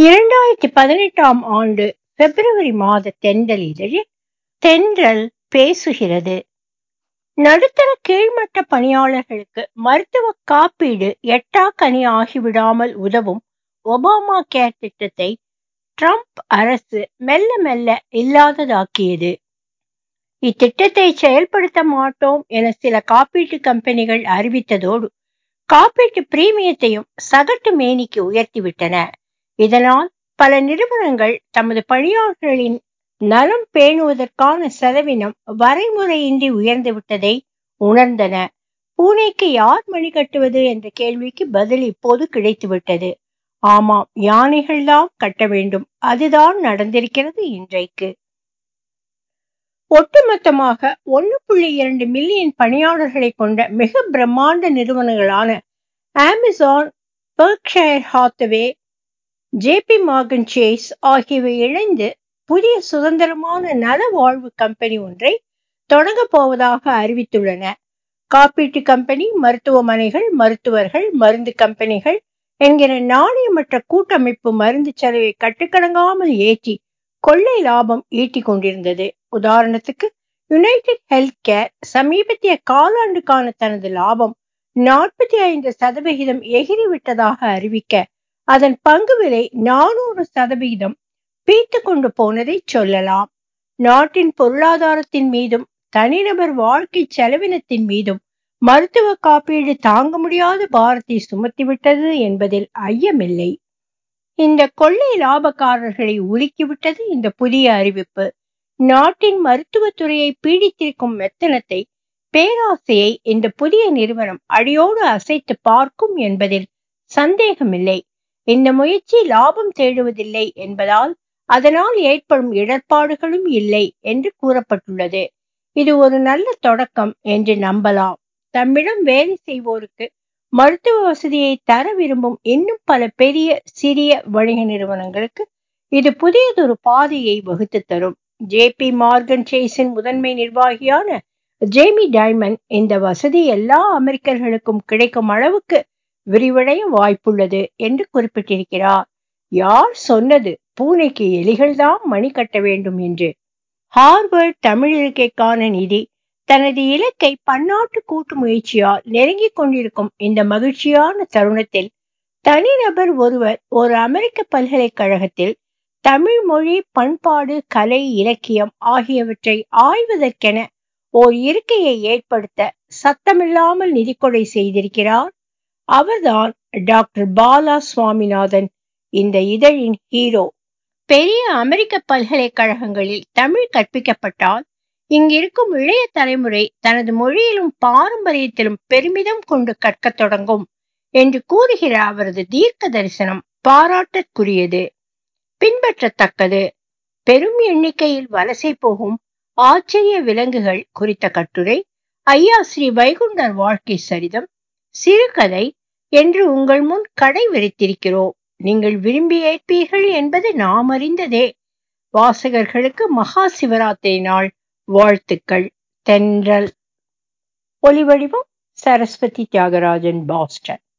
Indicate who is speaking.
Speaker 1: இரண்டாயிரத்தி பதினெட்டாம் ஆண்டு பிப்ரவரி மாத தென்றல் இதழில் தென்றல் பேசுகிறது நடுத்தர கீழ்மட்ட பணியாளர்களுக்கு மருத்துவ காப்பீடு எட்டாக்கனி ஆகிவிடாமல் உதவும் ஒபாமா கேர் திட்டத்தை ட்ரம்ப் அரசு மெல்ல மெல்ல இல்லாததாக்கியது இத்திட்டத்தை செயல்படுத்த மாட்டோம் என சில காப்பீட்டு கம்பெனிகள் அறிவித்ததோடு காப்பீட்டு பிரீமியத்தையும் சகட்டு மேனிக்கு உயர்த்திவிட்டன இதனால் பல நிறுவனங்கள் தமது பணியாளர்களின் நலம் பேணுவதற்கான செலவினம் வரைமுறையின்றி உயர்ந்து விட்டதை உணர்ந்தன பூனைக்கு யார் மணி கட்டுவது என்ற கேள்விக்கு பதில் இப்போது கிடைத்துவிட்டது ஆமாம் யானைகள்தான் கட்ட வேண்டும் அதுதான் நடந்திருக்கிறது இன்றைக்கு ஒட்டுமொத்தமாக ஒன்று புள்ளி இரண்டு மில்லியன் பணியாளர்களை கொண்ட மிக பிரம்மாண்ட நிறுவனங்களான Amazon Berkshire Hathaway JP Morgan Chase ஆகியவை இணைந்து புதிய சுதந்திரமான நல வாழ்வு கம்பெனி ஒன்றை தொடங்க போவதாக அறிவித்துள்ளன காப்பீட்டு கம்பெனி மருத்துவமனைகள் மருத்துவர்கள் மருந்து கம்பெனிகள் என்கிற நாணயமற்ற கூட்டமைப்பு மருந்து செலவை கட்டுக்கடங்காமல் ஏற்றி கொள்ளை லாபம் ஈட்டிக் கொண்டிருந்தது உதாரணத்துக்கு யுனைடெட் ஹெல்த் கேர் சமீபத்திய காலாண்டுக்கான தனது லாபம் நாற்பத்தி ஐந்து சதவிகிதம் எகிரிவிட்டதாக அறிவிக்க அதன் பங்கு விலை நானூறு சதவிகிதம் பீத்து கொண்டு போனதை சொல்லலாம் நாட்டின் பொருளாதாரத்தின் மீதும் தனிநபர் வாழ்க்கை செலவினத்தின் மீதும் மருத்துவ காப்பீடு தாங்க முடியாத பாரத்தை சுமத்திவிட்டது என்பதில் ஐயமில்லை இந்த கொள்ளை லாபக்காரர்களை உலுக்கிவிட்டது இந்த புதிய அறிவிப்பு நாட்டின் மருத்துவத்துறையை பீடித்திருக்கும் மெத்தனத்தை பேராசையை இந்த புதிய நிறுவனம் அடியோடு அசைத்து பார்க்கும் என்பதில் சந்தேகமில்லை இந்த முயற்சி லாபம் தேடுவதில்லை என்பதால் அதனால் ஏற்படும் இடர்பாடுகளும் இல்லை என்று கூறப்பட்டுள்ளது இது ஒரு நல்ல தொடக்கம் என்று நம்பலாம் தம்மிடம் வேலை செய்வோருக்கு மருத்துவ வசதியை தர விரும்பும் இன்னும் பல பெரிய சிறிய வணிக நிறுவனங்களுக்கு இது புதியதொரு பாதையை வகுத்து தரும் ஜே பி மார்கன் சேஸின் முதன்மை நிர்வாகியான ஜேமி டைமண்ட் இந்த வசதி எல்லா அமெரிக்கர்களுக்கும் கிடைக்கும் அளவுக்கு விரிவடைய வாய்ப்புள்ளது என்று குறிப்பிட்டிருக்கிறார் யார் சொன்னது பூனைக்கு எலிகள்தான் மணி கட்ட வேண்டும் என்று ஹார்வர்ட் தமிழ் இருக்கைக்கான நிதி தனது இலக்கை பன்னாட்டு கூட்டு முயற்சியால் நெருங்கிக் கொண்டிருக்கும் இந்த மகிழ்ச்சியான தருணத்தில் தனிநபர் ஒருவர் ஒரு அமெரிக்க பல்கலைக்கழகத்தில் தமிழ் மொழி பண்பாடு கலை இலக்கியம் ஆகியவற்றை ஆய்வதற்கென ஓர் இருக்கையை ஏற்படுத்த சத்தமில்லாமல் நிதிக்கொடை செய்திருக்கிறார் அவர்தான் டாக்டர் பாலா சுவாமிநாதன் இந்த இதழின் ஹீரோ பெரிய அமெரிக்க பல்கலைக்கழகங்களில் தமிழ் கற்பிக்கப்பட்டால் இங்கிருக்கும் இளைய தலைமுறை தனது மொழியிலும் பாரம்பரியத்திலும் பெருமிதம் கொண்டு கற்கத் தொடங்கும் என்று கூறுகிற அவரது தீர்க்க தரிசனம் பாராட்டற்குரியது பின்பற்றத்தக்கது பெரும் எண்ணிக்கையில் வலசை போகும் ஆச்சரிய விலங்குகள் குறித்த கட்டுரை ஐயா ஸ்ரீ வைகுண்டர் வாழ்க்கை சரிதம் சிறுகதை என்று உங்கள் முன் கடை விரித்திருக்கிறோம் நீங்கள் விரும்பி ஏற்பீர்கள் என்பது நாம் அறிந்ததே வாசகர்களுக்கு மகா சிவராத்திரி நாள் வாழ்த்துக்கள் தென்றல் ஒலிவடிவம் சரஸ்வதி தியாகராஜன் பாஸ்டன்